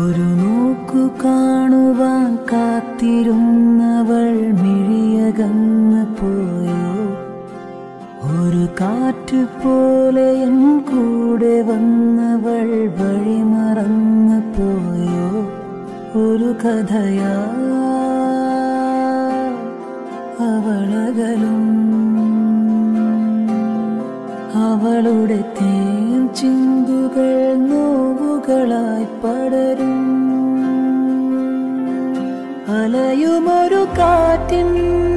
ഒരു നോക്കു കാണുവാൻ കാത്തിരുന്നവൾ മിഴിയകന്ന് പോയോ ഒരു കാറ്റ് പോലെ എൻ കൂടെ വന്നവൾ വഴിമറന്നു പോയോ ഒരു കഥയാ അവളകലും അവളുടെ തേൻ ചിന്തുകൾ നോവുകളായി പടരും അലയുമൊരു കാറ്റിൻ